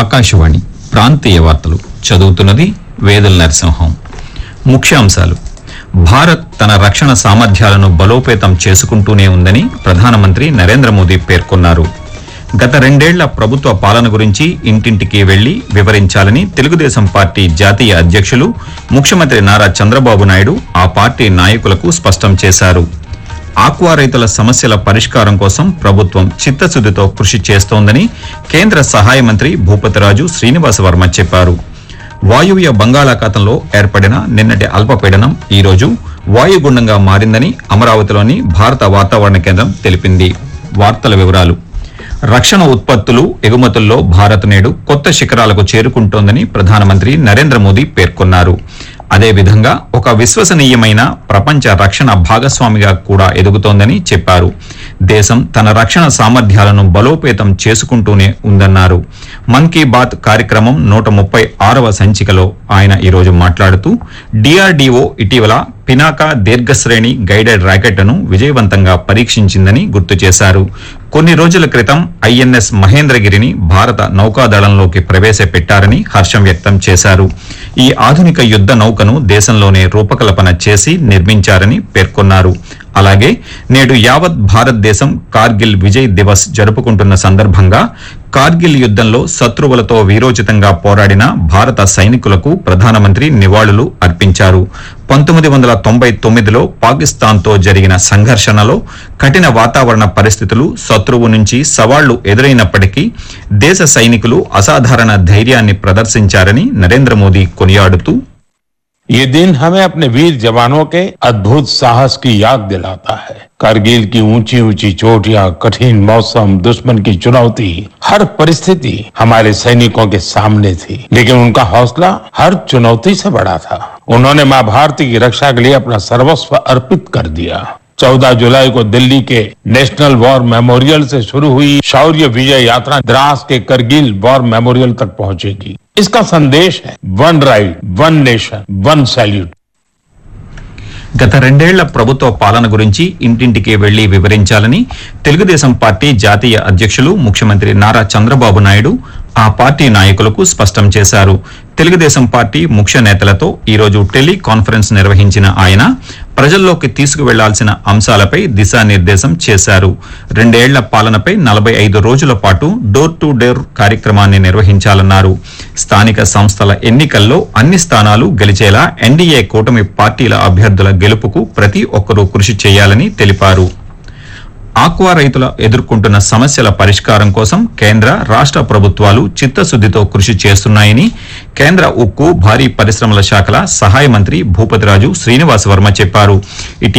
ఆకాశవాణి ప్రాంతీయ వార్తలు చదువుతున్నది వేదల నరసింహం ముఖ్యాంశాలు భారత్ తన రక్షణ సామర్థ్యాలను బలోపేతం చేసుకుంటూనే ఉందని ప్రధానమంత్రి నరేంద్ర మోదీ పేర్కొన్నారు గత రెండేళ్ల ప్రభుత్వ పాలన గురించి ఇంటింటికి వెళ్లి వివరించాలని తెలుగుదేశం పార్టీ జాతీయ అధ్యక్షులు ముఖ్యమంత్రి నారా చంద్రబాబు నాయుడు ఆ పార్టీ నాయకులకు స్పష్టం చేశారు ఆక్వా రైతుల సమస్యల పరిష్కారం కోసం ప్రభుత్వం చిత్తశుద్దితో కృషి చేస్తోందని కేంద్ర సహాయ మంత్రి భూపతిరాజు శ్రీనివాస వర్మ చెప్పారు వాయువ్య బంగాళాఖాతంలో ఏర్పడిన నిన్నటి అల్పపీడనం ఈ రోజు వాయుగుండంగా మారిందని అమరావతిలోని భారత వాతావరణ కేంద్రం తెలిపింది వార్తల వివరాలు రక్షణ ఉత్పత్తులు ఎగుమతుల్లో భారత్ నేడు కొత్త శిఖరాలకు చేరుకుంటోందని ప్రధానమంత్రి నరేంద్ర మోదీ పేర్కొన్నారు అదేవిధంగా ఒక విశ్వసనీయమైన ప్రపంచ రక్షణ భాగస్వామిగా కూడా ఎదుగుతోందని చెప్పారు దేశం తన రక్షణ సామర్థ్యాలను బలోపేతం చేసుకుంటూనే ఉందన్నారు మన్ కీ బాత్ కార్యక్రమం నూట ముప్పై ఆరవ సంచికలో ఆయన ఈరోజు మాట్లాడుతూ డిఆర్డీఓ ఇటీవల పినాకా దీర్ఘశ్రేణి గైడెడ్ ర్యాకెట్ను విజయవంతంగా పరీక్షించిందని గుర్తు చేశారు కొన్ని రోజుల క్రితం ఐఎన్ఎస్ మహేంద్రగిరిని భారత నౌకాదళంలోకి ప్రవేశపెట్టారని హర్షం వ్యక్తం చేశారు ఈ ఆధునిక యుద్ధ నౌకను దేశంలోనే రూపకల్పన చేసి నిర్మించారని పేర్కొన్నారు అలాగే నేడు యావత్ భారతదేశం కార్గిల్ విజయ్ దివస్ జరుపుకుంటున్న సందర్భంగా కార్గిల్ యుద్ధంలో శత్రువులతో వీరోచితంగా పోరాడిన భారత సైనికులకు ప్రధానమంత్రి నివాళులు అర్పించారు పంతొమ్మిది వందల తొంభై తొమ్మిదిలో పాకిస్తాన్తో జరిగిన సంఘర్షణలో కఠిన వాతావరణ పరిస్థితులు శత్రువు నుంచి సవాళ్లు ఎదురైనప్పటికీ దేశ సైనికులు అసాధారణ ధైర్యాన్ని ప్రదర్శించారని నరేంద్ర మోదీ కొనియాడుతూ ये दिन हमें अपने वीर जवानों के अद्भुत साहस की याद दिलाता है करगिल की ऊंची ऊंची चोटियां कठिन मौसम दुश्मन की चुनौती हर परिस्थिति हमारे सैनिकों के सामने थी लेकिन उनका हौसला हर चुनौती से बड़ा था उन्होंने मां भारती की रक्षा के लिए अपना सर्वस्व अर्पित कर दिया चौदह जुलाई को दिल्ली के नेशनल वॉर मेमोरियल से शुरू हुई शौर्य विजय यात्रा द्रास के करगिल वॉर मेमोरियल तक पहुंचेगी इसका संदेश है one ride one nation one salute గత రెండేళ్ల ప్రభుత్వ పాలన గురించి ఇంటింటికి వెళ్లి వివరించాలని తెలుగుదేశం పార్టీ జాతీయ అధ్యక్షులు ముఖ్యమంత్రి నారా చంద్రబాబు నాయుడు ఆ పార్టీ నాయకులకు స్పష్టం చేశారు తెలుగుదేశం పార్టీ ముఖ్య నేతలతో ఈరోజు టెలి కాన్ఫరెన్స్ నిర్వహించిన ఆయన ప్రజల్లోకి తీసుకువెళ్లాల్సిన అంశాలపై దిశానిర్దేశం చేశారు రెండేళ్ల పాలనపై నలభై ఐదు రోజుల పాటు డోర్ టు డోర్ కార్యక్రమాన్ని నిర్వహించాలన్నారు స్థానిక సంస్థల ఎన్నికల్లో అన్ని స్థానాలు గెలిచేలా ఎన్డీఏ కూటమి పార్టీల అభ్యర్థుల గెలుపుకు ప్రతి ఒక్కరూ కృషి చేయాలని తెలిపారు ఆక్వా రైతుల ఎదుర్కొంటున్న సమస్యల పరిష్కారం కోసం కేంద్ర రాష్ట్ర ప్రభుత్వాలు చిత్తశుద్దితో కృషి చేస్తున్నాయని కేంద్ర ఉక్కు భారీ పరిశ్రమల శాఖల సహాయ మంత్రి భూపతిరాజు శ్రీనివాస్ వర్మ చెప్పారు ఇటీ